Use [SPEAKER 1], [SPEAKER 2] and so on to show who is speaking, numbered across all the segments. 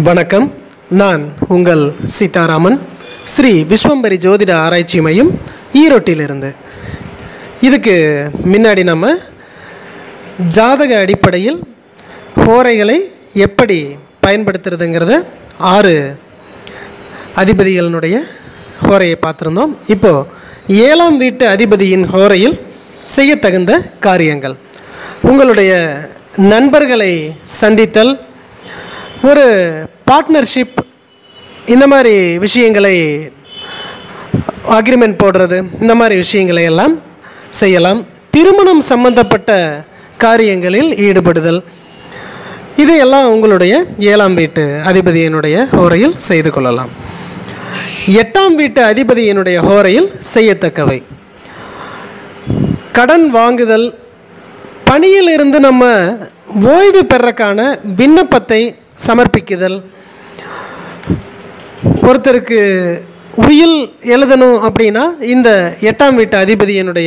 [SPEAKER 1] வணக்கம் நான் உங்கள் சீதாராமன் ஸ்ரீ விஸ்வம்பரி ஜோதிட ஆராய்ச்சி மையம் ஈரோட்டிலிருந்து இதுக்கு முன்னாடி நம்ம ஜாதக அடிப்படையில் ஹோரைகளை எப்படி பயன்படுத்துறதுங்கிறத ஆறு அதிபதிகளினுடைய ஹோரையை பார்த்துருந்தோம் இப்போது ஏழாம் வீட்டு அதிபதியின் ஹோரையில் செய்யத்தகுந்த காரியங்கள் உங்களுடைய நண்பர்களை சந்தித்தல் ஒரு பார்ட்னர்ஷிப் இந்த மாதிரி விஷயங்களை அக்ரிமெண்ட் போடுறது இந்த மாதிரி விஷயங்களை எல்லாம் செய்யலாம் திருமணம் சம்பந்தப்பட்ட காரியங்களில் ஈடுபடுதல் இதையெல்லாம் உங்களுடைய ஏழாம் வீட்டு அதிபதியினுடைய ஹோரையில் செய்து கொள்ளலாம் எட்டாம் வீட்டு அதிபதியினுடைய ஹோரையில் செய்யத்தக்கவை கடன் வாங்குதல் பணியிலிருந்து நம்ம ஓய்வு பெறக்கான விண்ணப்பத்தை சமர்ப்பிக்குதல் ஒருத்தருக்கு உயில் எழுதணும் அப்படின்னா இந்த எட்டாம் வீட்டு அதிபதியினுடைய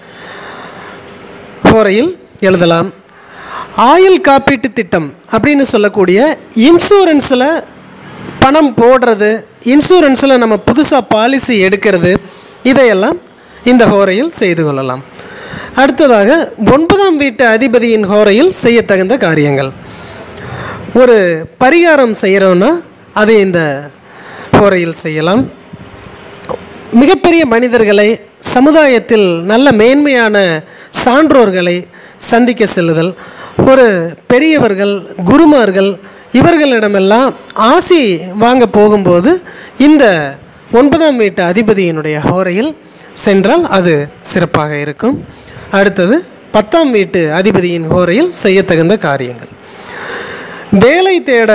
[SPEAKER 1] ஹோரையில் எழுதலாம் ஆயுள் காப்பீட்டு திட்டம் அப்படின்னு சொல்லக்கூடிய இன்சூரன்ஸில் பணம் போடுறது இன்சூரன்ஸில் நம்ம புதுசாக பாலிசி எடுக்கிறது இதையெல்லாம் இந்த ஹோரையில் செய்து கொள்ளலாம் அடுத்ததாக ஒன்பதாம் வீட்டு அதிபதியின் ஹோரையில் செய்யத்தகுந்த காரியங்கள் ஒரு பரிகாரம் செய்கிறோன்னா அதை இந்த ஹோரையில் செய்யலாம் மிகப்பெரிய மனிதர்களை சமுதாயத்தில் நல்ல மேன்மையான சான்றோர்களை சந்திக்க செல்லுதல் ஒரு பெரியவர்கள் குருமார்கள் இவர்களிடமெல்லாம் ஆசி வாங்க போகும்போது இந்த ஒன்பதாம் வீட்டு அதிபதியினுடைய ஹோரையில் சென்றால் அது சிறப்பாக இருக்கும் அடுத்தது பத்தாம் வீட்டு அதிபதியின் ஹோரையில் செய்யத்தகுந்த காரியங்கள் வேலை தேட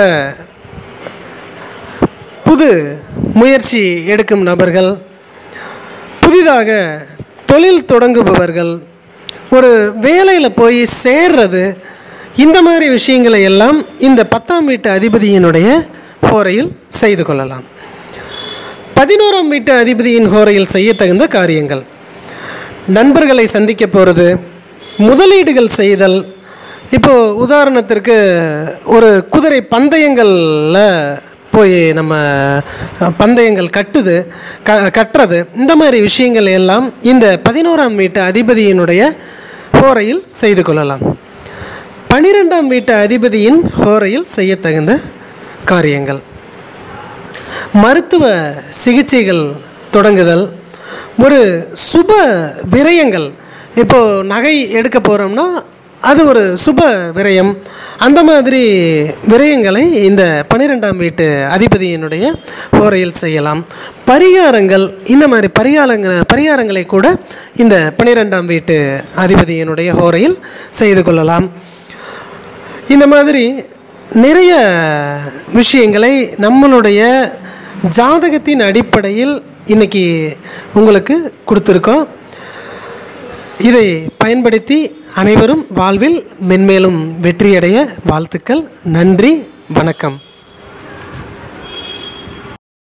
[SPEAKER 1] புது முயற்சி எடுக்கும் நபர்கள் புதிதாக தொழில் தொடங்குபவர்கள் ஒரு வேலையில் போய் சேர்றது இந்த மாதிரி விஷயங்களை எல்லாம் இந்த பத்தாம் வீட்டு அதிபதியினுடைய ஹோரையில் செய்து கொள்ளலாம் பதினோராம் வீட்டு அதிபதியின் ஹோரையில் செய்யத்தகுந்த காரியங்கள் நண்பர்களை சந்திக்க போகிறது முதலீடுகள் செய்தல் இப்போது உதாரணத்திற்கு ஒரு குதிரை பந்தயங்களில் போய் நம்ம பந்தயங்கள் கட்டுது க கட்டுறது இந்த மாதிரி விஷயங்கள் எல்லாம் இந்த பதினோராம் வீட்டு அதிபதியினுடைய ஹோரையில் செய்து கொள்ளலாம் பனிரெண்டாம் வீட்டு அதிபதியின் ஹோரையில் செய்யத்தகுந்த காரியங்கள் மருத்துவ சிகிச்சைகள் தொடங்குதல் ஒரு சுப விரயங்கள் இப்போது நகை எடுக்க போகிறோம்னா அது ஒரு சுப விரயம் அந்த மாதிரி விரயங்களை இந்த பன்னிரெண்டாம் வீட்டு அதிபதியினுடைய ஹோரையில் செய்யலாம் பரிகாரங்கள் இந்த மாதிரி பரிகாரங்க பரிகாரங்களை கூட இந்த பன்னிரெண்டாம் வீட்டு அதிபதியினுடைய ஹோரையில் செய்து கொள்ளலாம் இந்த மாதிரி நிறைய விஷயங்களை நம்மளுடைய ஜாதகத்தின் அடிப்படையில் இன்றைக்கி உங்களுக்கு கொடுத்துருக்கோம் இதை பயன்படுத்தி அனைவரும் வாழ்வில் மென்மேலும் வெற்றியடைய வாழ்த்துக்கள் நன்றி வணக்கம்